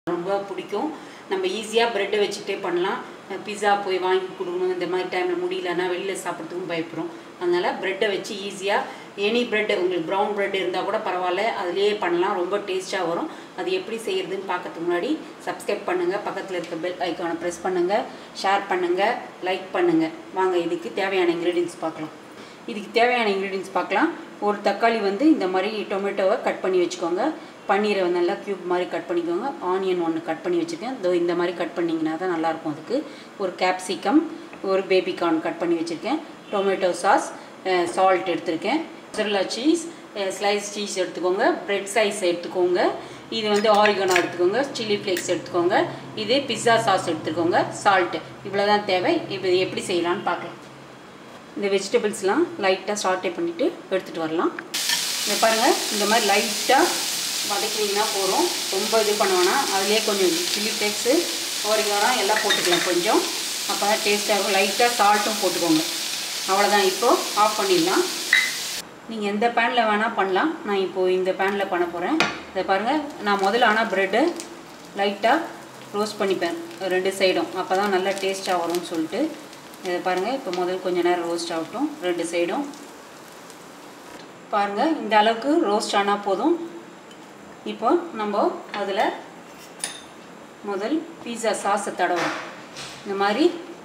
ரொம்ப பிடிக்கும் நம்ம ஈஸியாக ப்ரெட்டை வச்சுட்டே பண்ணலாம் பிஸா போய் வாங்கி கொடுக்கணும் இந்த மாதிரி டைமில் முடியலன்னா வெளியில் சாப்பிட்றதுக்கும் பயப்படுறோம் அதனால் ப்ரெட்டை வச்சு ஈஸியாக எனி ப்ரெட் உங்களுக்கு ப்ரௌன் ப்ரெட் இருந்தால் கூட பரவாயில்ல அதுலேயே பண்ணலாம் ரொம்ப டேஸ்ட்டாக வரும் அது எப்படி செய்யறதுன்னு பார்க்கறதுக்கு முன்னாடி சப்ஸ்கிரைப் பண்ணுங்கள் பக்கத்தில் இருக்க பெல் ஐக்கானை ப்ரெஸ் பண்ணுங்கள் ஷேர் பண்ணுங்கள் லைக் பண்ணுங்கள் வாங்க இதுக்கு தேவையான இன்க்ரீடியன்ஸ் பார்க்கலாம் இதுக்கு தேவையான இன்க்ரீடியன்ஸ் பார்க்கலாம் ஒரு தக்காளி வந்து இந்த மாதிரி டொமேட்டோவை கட் பண்ணி வச்சுக்கோங்க பன்னீரை நல்லா க்யூப் மாதிரி கட் பண்ணிக்கோங்க ஆனியன் ஒன்று கட் பண்ணி வச்சுருக்கேன் இதோ இந்த மாதிரி கட் பண்ணிங்கன்னா தான் நல்லாயிருக்கும் அதுக்கு ஒரு கேப்சிகம் ஒரு பேபிகார்ன் கட் பண்ணி வச்சுருக்கேன் டொமேட்டோ சாஸ் சால்ட் எடுத்திருக்கேன் மொசரல்லா சீஸ் ஸ்லைஸ் சீஸ் எடுத்துக்கோங்க பிரெட் சைஸ் எடுத்துக்கோங்க இது வந்து ஆரிகனோ எடுத்துக்கோங்க சில்லி ஃப்ளேக்ஸ் எடுத்துக்கோங்க இது பிஸ்ஸா சாஸ் எடுத்துக்கோங்க சால்ட்டு இவ்வளோ தான் தேவை இப்போ இது எப்படி செய்யலான்னு பார்க்கலாம் இந்த வெஜிடபிள்ஸ்லாம் லைட்டாக சாட்டே பண்ணிவிட்டு எடுத்துகிட்டு வரலாம் இதை பாருங்கள் இந்த மாதிரி லைட்டாக வதக்கினீங்கன்னா போதும் ரொம்ப இது பண்ண வேணாம் அதுலேயே கொஞ்சம் சில்லி ஃப்ளேக்ஸு ஓரிகானா எல்லாம் போட்டுக்கலாம் கொஞ்சம் அப்போ தான் டேஸ்ட்டாக இருக்கும் லைட்டாக சால்ட்டும் போட்டுக்கோங்க அவ்வளோதான் இப்போது ஆஃப் பண்ணிடலாம் நீங்கள் எந்த பேனில் வேணால் பண்ணலாம் நான் இப்போது இந்த பேனில் பண்ண போகிறேன் இதை பாருங்கள் நான் முதல்ல ஆனால் ப்ரெட்டு லைட்டாக ரோஸ்ட் பண்ணிப்பேன் ரெண்டு சைடும் அப்போ தான் நல்லா டேஸ்ட்டாக வரும்னு சொல்லிட்டு இதை பாருங்கள் இப்போ முதல் கொஞ்சம் நேரம் ரோஸ்ட் ஆகட்டும் ரெண்டு சைடும் பாருங்கள் இந்த அளவுக்கு ரோஸ்ட் ஆனால் போதும் இப்போ நம்ம அதில் முதல் பீஸா சாஸை தடவும் இந்த மாதிரி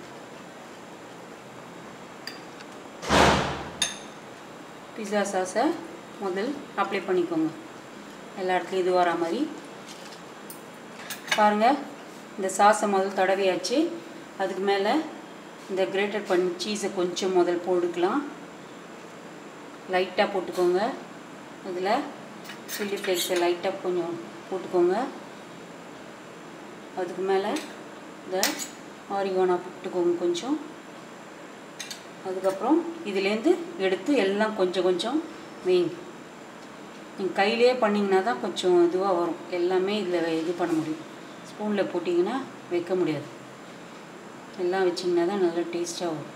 பீஸா சாஸை முதல் அப்ளை பண்ணிக்கோங்க எல்லா இடத்துலையும் இது வர மாதிரி பாருங்கள் இந்த சாஸை முதல் தடவியாச்சு அதுக்கு மேலே இந்த கிரேட்டட் பண்ணி சீஸை கொஞ்சம் முதல் போட்டுக்கலாம் லைட்டாக போட்டுக்கோங்க அதில் சில்லி ஃப்ளேக்ஸை லைட்டாக கொஞ்சம் போட்டுக்கோங்க அதுக்கு மேலே இந்த ஆரிகோனா போட்டுக்கோங்க கொஞ்சம் அதுக்கப்புறம் இதுலேருந்து எடுத்து எல்லாம் கொஞ்சம் கொஞ்சம் வைங்க நீங்கள் கையிலே பண்ணிங்கன்னா தான் கொஞ்சம் இதுவாக வரும் எல்லாமே இதில் இது பண்ண முடியும் ஸ்பூனில் போட்டிங்கன்னா வைக்க முடியாது எல்லாம் வச்சிங்கன்னா தான் நல்லா டேஸ்ட்டாக வரும்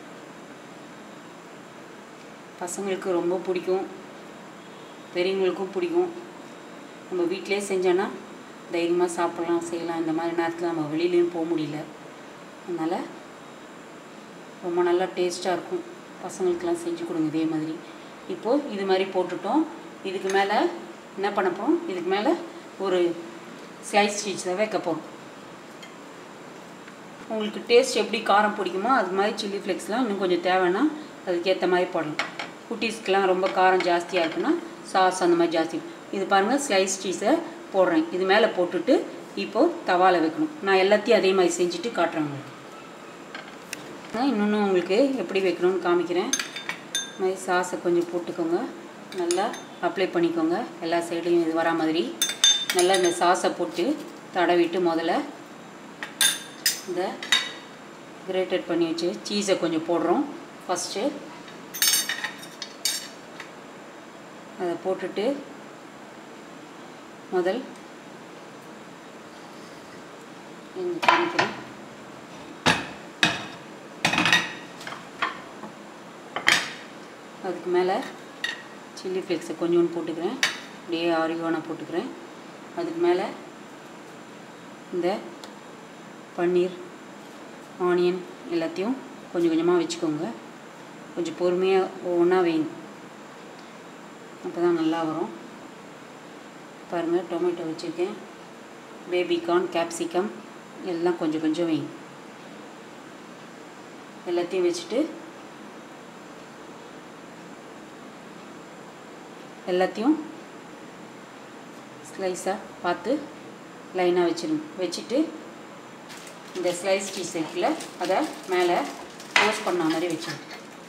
பசங்களுக்கு ரொம்ப பிடிக்கும் பெரியவங்களுக்கும் பிடிக்கும் நம்ம வீட்டிலே செஞ்சோன்னா தைரியமாக சாப்பிட்லாம் செய்யலாம் இந்த மாதிரி நேரத்தில் நம்ம வெளியிலையும் போக முடியல அதனால் ரொம்ப நல்லா டேஸ்ட்டாக இருக்கும் பசங்களுக்கெல்லாம் செஞ்சு கொடுங்க இதே மாதிரி இப்போது இது மாதிரி போட்டுட்டோம் இதுக்கு மேலே என்ன பண்ண போகிறோம் இதுக்கு மேலே ஒரு ஸ்லைஸ் சீஸ் தான் வைக்க போகிறோம் உங்களுக்கு டேஸ்ட் எப்படி காரம் பிடிக்குமோ அது மாதிரி சில்லி ஃப்ளேக்ஸ்லாம் இன்னும் கொஞ்சம் தேவைன்னா அதுக்கேற்ற மாதிரி போடலாம் குட்டீஸ்க்கெலாம் ரொம்ப காரம் ஜாஸ்தியாக இருக்குன்னா சாஸ் அந்த மாதிரி ஜாஸ்தி இது பாருங்கள் ஸ்லைஸ் சீஸை போடுறேன் இது மேலே போட்டுட்டு இப்போது தவாவில் வைக்கணும் நான் எல்லாத்தையும் அதே மாதிரி செஞ்சுட்டு காட்டுறேன் உங்களுக்கு இன்னொன்று உங்களுக்கு எப்படி வைக்கணும்னு காமிக்கிறேன் இது மாதிரி சாஸை கொஞ்சம் போட்டுக்கோங்க நல்லா அப்ளை பண்ணிக்கோங்க எல்லா சைடையும் இது வரா மாதிரி நல்லா இந்த சாஸை போட்டு தடவிட்டு முதல்ல இந்த கிரேட்டட் பண்ணி வச்சு சீஸை கொஞ்சம் போடுறோம் ஃபஸ்ட்டு அதை போட்டுட்டு முதல் இங்கே காமிக்கிறேன் அதுக்கு மேலே சில்லி ஃப்ளேக்ஸை கொஞ்சோண்டு போட்டுக்கிறேன் அப்படியே ஆரியோனா போட்டுக்கிறேன் அதுக்கு மேலே இந்த பன்னீர் ஆனியன் எல்லாத்தையும் கொஞ்சம் கொஞ்சமாக வச்சுக்கோங்க கொஞ்சம் பொறுமையாக ஒவ்வொன்றா வைங்க அப்போ தான் நல்லா வரும் பாருங்கள் டொமேட்டோ வச்சுருக்கேன் பேபிகார்ன் கேப்சிகம் எல்லாம் கொஞ்சம் கொஞ்சம் வைங்க எல்லாத்தையும் வச்சுட்டு எல்லாத்தையும் ஸ்லைஸாக பார்த்து லைனாக வச்சிருங்க வச்சுட்டு இந்த ஸ்லைஸ் சீஸ் இருக்குல்ல அதை மேலே ரோஸ்ட் பண்ண மாதிரி வச்சிருங்க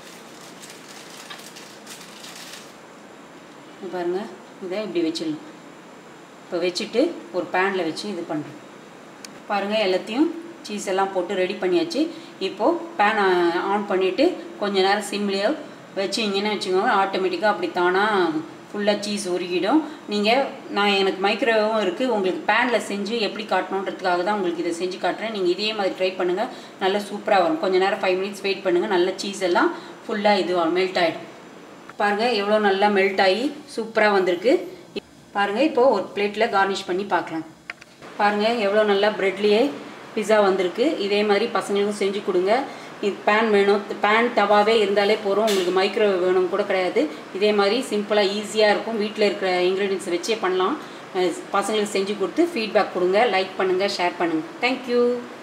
பாருங்கள் இதை இப்படி வச்சிடலாம் இப்போ வச்சுட்டு ஒரு பேனில் வச்சு இது பண்ணுறேன் பாருங்கள் எல்லாத்தையும் சீஸ் எல்லாம் போட்டு ரெடி பண்ணியாச்சு இப்போது பேன் ஆன் பண்ணிவிட்டு கொஞ்ச நேரம் சிம்லேயோ வச்சிங்கன்னு வச்சுக்கோங்க ஆட்டோமேட்டிக்காக அப்படி தானாக ஃபுல்லாக சீஸ் உருகிடும் நீங்கள் நான் எனக்கு மைக்ரோவேவும் இருக்குது உங்களுக்கு பேனில் செஞ்சு எப்படி காட்டணுன்றதுக்காக தான் உங்களுக்கு இதை செஞ்சு காட்டுறேன் நீங்கள் இதே மாதிரி ட்ரை பண்ணுங்கள் நல்லா சூப்பராக வரும் கொஞ்சம் நேரம் ஃபைவ் மினிட்ஸ் வெயிட் பண்ணுங்கள் நல்ல சீஸ் எல்லாம் ஃபுல்லாக இது மெல்ட் ஆகிடும் பாருங்கள் எவ்வளோ நல்லா மெல்ட் ஆகி சூப்பராக வந்திருக்கு பாருங்கள் இப்போது ஒரு பிளேட்டில் கார்னிஷ் பண்ணி பார்க்கலாம் பாருங்கள் எவ்வளோ நல்லா ப்ரெட்லேயே பிஸா வந்திருக்கு இதே மாதிரி பசங்களுக்கும் செஞ்சு கொடுங்க இது பேன் வேணும் பேன் தவாவே இருந்தாலே போகிறோம் உங்களுக்கு மைக்ரோவேவ் வேணும் கூட கிடையாது இதே மாதிரி சிம்பிளாக ஈஸியாக இருக்கும் வீட்டில் இருக்கிற இன்க்ரீடியன்ஸ் வச்சே பண்ணலாம் அஹ் பசங்களுக்கு செஞ்சு கொடுத்து ஃபீட்பேக் கொடுங்க லைக் பண்ணுங்கள் ஷேர் பண்ணுங்கள் தேங்க்யூ